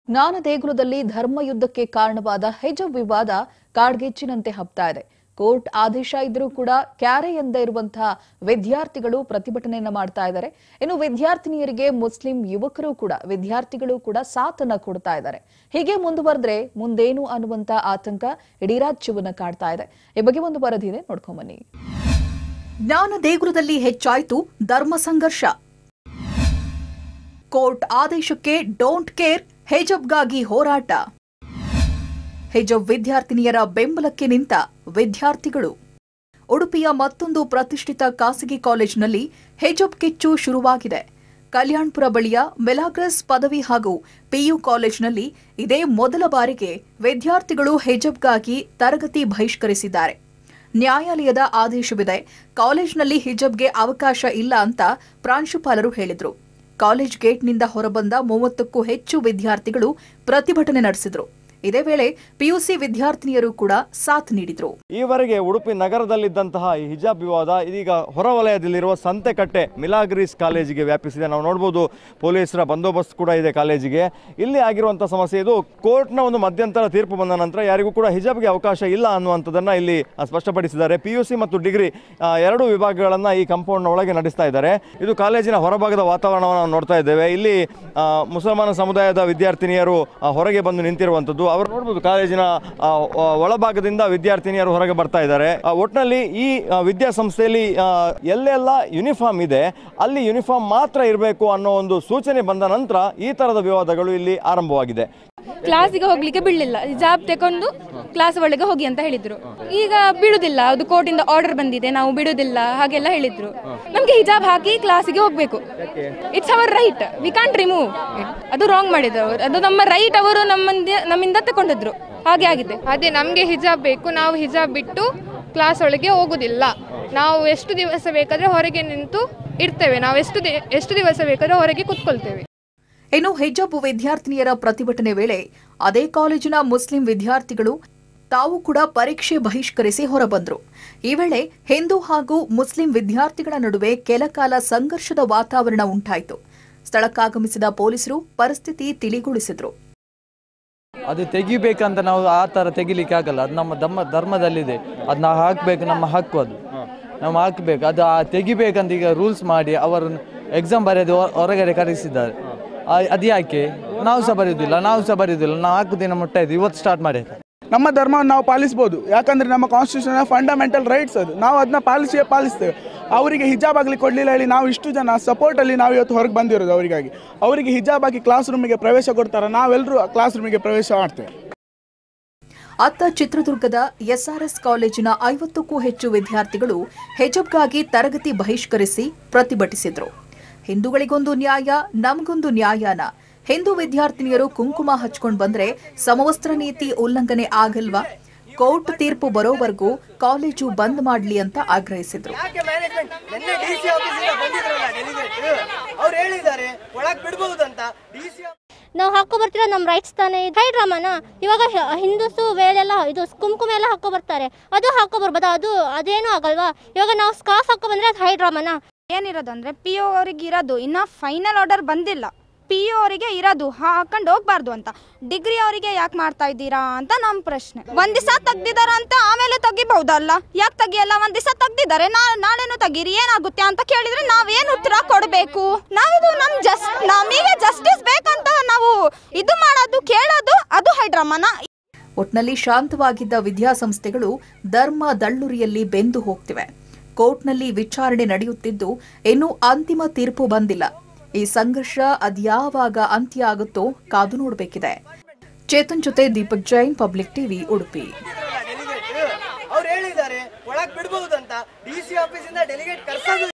ಜ್ಞಾನ ದೇಗುಲದಲ್ಲಿ ಧರ್ಮಯುದ್ಧಕ್ಕೆ ಕಾರಣವಾದ ಹೆಜಬ್ ವಿವಾದ ಕಾಡ್ಗಿಚ್ಚಿನಂತೆ ಹಬ್ತಾ ಇದೆ ಕೋರ್ಟ್ ಆದೇಶ ಇದ್ರೂ ಕೂಡ ಕ್ಯಾರೆ ಎಂದೇ ಇರುವಂತಹ ವಿದ್ಯಾರ್ಥಿಗಳು ಪ್ರತಿಭಟನೆಯನ್ನ ಮಾಡ್ತಾ ಇದ್ದಾರೆ ಇನ್ನು ವಿದ್ಯಾರ್ಥಿನಿಯರಿಗೆ ಮುಸ್ಲಿಂ ಯುವಕರು ಕೂಡ ವಿದ್ಯಾರ್ಥಿಗಳು ಕೂಡ ಸಾಥನ್ನ ಕೊಡ್ತಾ ಇದ್ದಾರೆ ಹೀಗೆ ಮುಂದುವರೆದ್ರೆ ಮುಂದೇನು ಅನ್ನುವಂತ ಆತಂಕ ಇಡೀ ರಾಜ್ಯವನ್ನ ಕಾಡ್ತಾ ಇದೆ ಈ ಬಗ್ಗೆ ಒಂದು ವರದಿ ಇದೆ ನೋಡ್ಕೊಂಬನ್ನಿ ಜ್ಞಾನ ದೇಗುಲದಲ್ಲಿ ಹೆಚ್ಚಾಯಿತು ಧರ್ಮ ಸಂಘರ್ಷ ಕೋರ್ಟ್ ಆದೇಶಕ್ಕೆ ಡೋಂಟ್ ಕೇರ್ ಹೆಜಬ್ಗಾಗಿ ಹೋರಾಟ ಹೆಜಬ್ ವಿದ್ಯಾರ್ಥಿನಿಯರ ಬೆಂಬಲಕ್ಕೆ ನಿಂತ ವಿದ್ಯಾರ್ಥಿಗಳು ಉಡುಪಿಯ ಮತ್ತೊಂದು ಪ್ರತಿಷ್ಠಿತ ಖಾಸಗಿ ಕಾಲೇಜಿನಲ್ಲಿ ಹೆಜಬ್ ಕಿಚ್ಚು ಶುರುವಾಗಿದೆ ಕಲ್ಯಾಣ್ಪುರ ಬಳಿಯ ಮೆಲಾಗ್ರಸ್ ಪದವಿ ಹಾಗೂ ಪಿಯು ಕಾಲೇಜಿನಲ್ಲಿ ಇದೇ ಮೊದಲ ಬಾರಿಗೆ ವಿದ್ಯಾರ್ಥಿಗಳು ಹೆಜಬ್ಗಾಗಿ ತರಗತಿ ಬಹಿಷ್ಕರಿಸಿದ್ದಾರೆ ನ್ಯಾಯಾಲಯದ ಆದೇಶವಿದೆ ಕಾಲೇಜಿನಲ್ಲಿ ಹಿಜಬ್ಗೆ ಅವಕಾಶ ಇಲ್ಲ ಅಂತ ಪ್ರಾಂಶುಪಾಲರು ಹೇಳಿದ್ರು ಕಾಲೇಜ್ ಗೇಟ್ನಿಂದ ಹೊರಬಂದ ಮೂವತ್ತಕ್ಕೂ ಹೆಚ್ಚು ವಿದ್ಯಾರ್ಥಿಗಳು ಪ್ರತಿಭಟನೆ ನಡೆಸಿದ್ರು ಇದೇ ವೇಳೆ ಪಿಯುಸಿ ವಿದ್ಯಾರ್ಥಿನಿಯರು ಕೂಡ ಸಾಥ್ ನೀಡಿದ್ರು ಈವರೆಗೆ ಉಡುಪಿ ನಗರದಲ್ಲಿದ್ದಂತಹ ಈ ಹಿಜಾಬ್ ವಿವಾದ ಇದೀಗ ಹೊರವಲಯದಲ್ಲಿರುವ ಸಂತೆಕಟ್ಟೆ ಮಿಲಾಗ್ರೀಸ್ ಕಾಲೇಜಿಗೆ ವ್ಯಾಪಿಸಿದೆ ನಾವು ನೋಡ್ಬೋದು ಪೊಲೀಸರ ಬಂದೋಬಸ್ತ್ ಕೂಡ ಇದೆ ಕಾಲೇಜಿಗೆ ಇಲ್ಲಿ ಆಗಿರುವಂಥ ಸಮಸ್ಯೆ ಇದು ಕೋರ್ಟ್ನ ಒಂದು ಮಧ್ಯಂತರ ತೀರ್ಪು ಬಂದ ನಂತರ ಯಾರಿಗೂ ಕೂಡ ಹಿಜಾಬ್ಗೆ ಅವಕಾಶ ಇಲ್ಲ ಅನ್ನುವಂಥದ್ದನ್ನು ಇಲ್ಲಿ ಆ, ಸ್ಪಷ್ಟಪಡಿಸಿದ್ದಾರೆ ಪಿ ಯು ಸಿ ಮತ್ತು ಡಿಗ್ರಿ ಆ, ಎರಡೂ ವಿಭಾಗಗಳನ್ನು ಈ ಕಾಂಪೌಂಡ್ನ ಒಳಗೆ ನಡೆಸ್ತಾ ಇದ್ದಾರೆ ಇದು ಕಾಲೇಜಿನ ಹೊರಭಾಗದ ವಾತಾವರಣವನ್ನು ನಾವು ನೋಡ್ತಾ ಇದ್ದೇವೆ ಇಲ್ಲಿ ಆ, ಮುಸಲ್ಮಾನ ಸಮುದಾಯದ ವಿದ್ಯಾರ್ಥಿನಿಯರು ಆ, ಹೊರಗೆ ಬಂದು ನಿಂತಿರುವಂಥದ್ದು ಅವರು ನೋಡ್ಬೋದು ಕಾಲೇಜಿನ ಆ, ಆ, ಒಳಭಾಗದಿಂದ ವಿದ್ಯಾರ್ಥಿನಿಯರು ಹೊರಗೆ ಬರ್ತಾ ಇದ್ದಾರೆ ಆ, ಒಟ್ನಲ್ಲಿ ಈ ಆ, ವಿದ್ಯಾಸಂಸ್ಥೆಯಲ್ಲಿ ಆ, ಎಲ್ಲೆಲ್ಲ ಯೂನಿಫಾರ್ಮ್ ಇದೆ ಅಲ್ಲಿ ಯೂನಿಫಾರ್ಮ್ ಮಾತ್ರ ಇರಬೇಕು ಅನ್ನೋ ಒಂದು ಸೂಚನೆ ಬಂದ ನಂತರ ಈ ತರದ ವಿವಾದಗಳು ಇಲ್ಲಿ ಆರಂಭವಾಗಿದೆ ಕ್ಲಾಸಿಗೆ ಹೋಗ್ಲಿಕ್ಕೆ ಬಿಡಲಿಲ್ಲ ಜಾಬ್ ತಗೊಂಡು ಕ್ಲಾಸ್ ಒಳಗೆ ಹೋಗಿ ಅಂತ ಹೇಳಿದ್ರು ಈಗ ಬಿಡುದಿಲ್ಲ ಅದು ಕೋರ್ಟಿಂದ ಆರ್ಡರ್ ಬಂದಿದೆ ನಾವು ಬಿಡುದಿಲ್ಲ ಹಾಗೆಲ್ಲ ಹೇಳಿದ್ರು ನಮ್ಗೆ ಹಿಜಾಬ್ ಹಾಕಿ ಕ್ಲಾಸಿಗೆ ಹೋಗ್ಬೇಕು it's our right we can't remove ಅದು ರಾಂಗ್ ಮಾಡಿದ್ರು ಅವರು ಅದು ನಮ್ಮ ರೈಟ್ ಅವರು ನಮ್ಮಿಂದ ನಮ್ಮಿಂದ ತಗೊಂಡಿದ್ರು ಹಾಗೆ ಆಗಿದೆ ಅದೇ ನಮಗೆ ಹಿಜಾಬ್ ಬೇಕು ನಾವು ಹಿಜಾಬ್ ಬಿಟ್ಟು ಕ್ಲಾಸ್ ಒಳಗೆ ಹೋಗುದಿಲ್ಲ ನಾವು ಎಷ್ಟು ದಿವಸ ಬೇಕಾದ್ರೆ ಹೊರಗೆ ನಿಂತು ಇರ್ತೇವೆ ನಾವು ಎಷ್ಟು ದಿ- ಎಷ್ಟು ದಿವಸ ಬೇಕಾದ್ರೆ ಹೊರಗೆ ಕುತ್ಕೊಳ್ತೇವೆ ಇನ್ನು ಹಿಜಬ್ ವಿದ್ಯಾರ್ಥಿನಿಯರ ಪ್ರತಿಭಟನೆ ವೇಳೆ ಅದೇ ಕಾಲೇಜಿನ ಮುಸ್ಲಿಂ ವಿದ್ಯಾರ್ಥಿಗಳು ತಾವು ಕೂಡ ಪರೀಕ್ಷೆ ಬಹಿಷ್ಕರಿಸಿ ಹೊರಬಂದ್ರು ಈ ವೇಳೆ ಹಿಂದೂ ಹಾಗೂ ಮುಸ್ಲಿಂ ವಿದ್ಯಾರ್ಥಿಗಳ ನಡುವೆ ಕೆಲಕಾಲ ಸಂಘರ್ಷದ ವಾತಾವರಣ ಉಂಟಾಯಿತು ಸ್ಥಳಕ್ಕಾಗಮಿಸಿದ ಪೊಲೀಸರು ಪರಿಸ್ಥಿತಿ ತಿಳಿಗೊಳಿಸಿದ್ರು ಅದು ತೆಗಿಬೇಕಂತ ನಾವು ಆ ಥರ ತೆಗಿಲಿಕ್ಕೆ ಆಗಲ್ಲ ಅದು ನಮ್ಮ ಧರ್ಮ ಧರ್ಮದಲ್ಲಿದೆ ಅದು ನಾವು ಹಾಕಬೇಕು ನಮ್ಮ ಹಕ್ಕು ಅದು ನಾವು ಹಾಕಬೇಕು ಅದು ಆ ತೆಗಿಬೇಕಂತ ಈಗ ರೂಲ್ಸ್ ಮಾಡಿ ಅವರನ್ನು ಎಕ್ಸಾಮ್ ಬರೆಯೋದು ಹೊ- ಹೊರಗಡೆ ಕರೆಸಿದ್ದಾರೆ ಆ- ಅದು ಯಾಕೆ ನಾವು ಸಹ ಬರೆಯೋದಿಲ್ಲ ನಾವು ಸಹ ಬರೆಯೋದಿಲ್ಲ ನಾವು ಹಾಕು ದಿನ ಮುಟ್ಟಾಯ್ತು ಇವತ್ತು ಸ್ಟಾರ್ಟ್ ಮಾಡಿ ನಮ್ಮ ಧರ್ಮವನ್ನು ನಾವು ಪಾಲಿಸ್ಬೋದು ಯಾಕಂದ್ರೆ ನಮ್ಮ ಕಾನ್ಸ್ಟಿಟ್ಯೂಷನ್ ಫಂಡಮೆಂಟಲ್ ರೈಟ್ಸ್ ಅದು ನಾವು ಅದನ್ನ ಪಾಲಿಸಿಯೇ ಪಾಲಿಸ್ತೇವೆ ಅವರಿಗೆ ಹಿಜಾಬ್ ಆಗಲಿ ಕೊಡಲಿಲ್ಲ ಹೇಳಿ ನಾವು ಇಷ್ಟು ಜನ ಸಪೋರ್ಟಲ್ಲಿ ನಾವು ಇವತ್ತು ಹೊರಗೆ ಬಂದಿರೋದು ಅವರಿಗಾಗಿ ಅವರಿಗೆ ಹಿಜಾಬ್ ಆಗಿ ಕ್ಲಾಸ್ ರೂಮಿಗೆ ಪ್ರವೇಶ ಕೊಡ್ತಾರೆ ನಾವೆಲ್ಲರೂ ಕ್ಲಾಸ್ ರೂಮಿಗೆ ಪ್ರವೇಶ ಮಾಡ್ತೇವೆ ಅತ್ತ ಚಿತ್ರದುರ್ಗದ ಎಸ್ಆರ್ಎಸ್ ಕಾಲೇಜಿನ ಐವತ್ತಕ್ಕೂ ಹೆಚ್ಚು ವಿದ್ಯಾರ್ಥಿಗಳು ಹೆಜಬ್ಗಾಗಿ ತರಗತಿ ಬಹಿಷ್ಕರಿಸಿ ಪ್ರತಿಭಟಿಸಿದ್ರು ಹಿಂದೂಗಳಿಗೊಂದು ನ್ಯಾಯ ನಮಗೊಂದು ನ್ಯಾಯನ ಹಿಂದೂ ವಿದ್ಯಾರ್ಥಿನಿಯರು ಕುಂಕುಮ ಹಚ್ಕೊಂಡು ಬಂದ್ರೆ ಸಮವಸ್ತ್ರ ನೀತಿ ಉಲ್ಲಂಘನೆ ಆಗಲ್ವಾ ಕೋರ್ಟ್ ತೀರ್ಪು ಬರೋವರೆಗೂ ಕಾಲೇಜು ಬಂದ್ ಮಾಡ್ಲಿ ಅಂತ ಆಗ್ರಹಿಸಿದ್ರು ಯಾಕೆ ಮ್ಯಾನೇಜ್ಮೆಂಟ್ ನಿನ್ನೆ ಡಿ ಸಿ ಆಫೀಸಿಂದ ಬಂದಿದ್ರಲ್ಲ ಡೆಲಿಗೇಟ್ ಅವ್ರು ಹೇಳಿದ್ದಾರೆ ಒಳಗ್ ಬಿಡ್ಬಹುದಂತ ಡಿ ಸಿ ನಾವು ಹಾಕೋ ಬರ್ತಿರೋ ನಮ್ಮ ರೈಟ್ಸ್ ತಾನೇ ಹೈ ಡ್ರಾಮಾನ ಇವಾಗ ಹಿ- ಹಿಂದೂಸು ವೇಳೆಲ್ಲ ಇದು ಕುಂಕುಮ ಎಲ್ಲ ಹಾಕೋ ಬರ್ತಾರೆ ಅದು ಹಾಕೋ ಬರ್ಬೋದಾ ಅದು ಅದೇನು ಆಗಲ್ವಾ ಇವಾಗ ನಾವು ಸ್ಕಾರ್ಫ್ ಹಾಕೋ ಬಂದ್ರೆ ಅದು ಹೈ ಡ್ರಾಮಾನ ಏನಿರೋದು ಅಂದ್ರೆ ಪಿ ಒ ಅವರಿಗೆ ಇರೋದು ಇನ್ನ ಫೈನಲ್ ಆರ್ಡರ್ ಬಂದಿಲ್ಲ ಪಿ ಯು ಅವರಿಗೆ ಇರೋದು ಹಾಕೊಂಡು ಹೋಗ್ಬಾರ್ದು ಅಂತ ಡಿಗ್ರಿ ಅವರಿಗೆ ಯಾಕೆ ಮಾಡ್ತಾ ಇದ್ದೀರಾ ಅಂತ ನಮ್ಮ ಪ್ರಶ್ನೆ ಒಂದ್ ದಿವಸ ತೆಗ್ದಿದಾರ ಅಂತ ಆಮೇಲೆ ತೆಗಿಬಹುದಲ್ಲ ಯಾಕೆ ತೆಗಿಯಲ್ಲ ಒಂದ್ ದಿವಸ ತೆಗ್ದಿದ್ದಾರೆ ನಾಳೆನು ತೆಗೀರಿ ಏನಾಗುತ್ತೆ ಅಂತ ಕೇಳಿದ್ರೆ ನಾವೇನು ಉತ್ತರ ಕೊಡಬೇಕು ನಾವು ನಮ್ ಜಸ್ಟ್ ನಮಗೆ ಜಸ್ಟಿಸ್ ಬೇಕಂತ ನಾವು ಇದು ಮಾಡೋದು ಕೇಳೋದು ಅದು ಹೈಡ್ರಾಮಾನ ಒಟ್ನಲ್ಲಿ ಶಾಂತವಾಗಿದ್ದ ವಿದ್ಯಾಸಂಸ್ಥೆಗಳು ಧರ್ಮ ದಳ್ಳುರಿಯಲ್ಲಿ ಬೆಂದು ಹೋಗ್ತಿವೆ ಕೋರ್ಟ್ನಲ್ಲಿ ವಿಚಾರಣೆ ನಡೆಯುತ್ತಿದ್ದು ಇನ್ನೂ ಅಂತಿಮ ತೀರ್ಪು ಬಂದಿಲ್ಲ ಈ ಸಂಘರ್ಷ ಅದ್ಯಾವಾಗ ಅಂತ್ಯ ಆಗುತ್ತೋ ಕಾದು ನೋಡಬೇಕಿದೆ ಚೇತನ್ ಜೊತೆ Deepak Jain public TV Udupi delegate ಅವ್ರು ಹೇಳಿದ್ದಾರೆ ಒಳಗ್ ಬಿಡ್ಬಹುದಂತ ಡಿ ಸಿ ಆಫೀಸಿಂದ ಡೆಲಿಗೇಟ್ ಕರ್ಸೋದು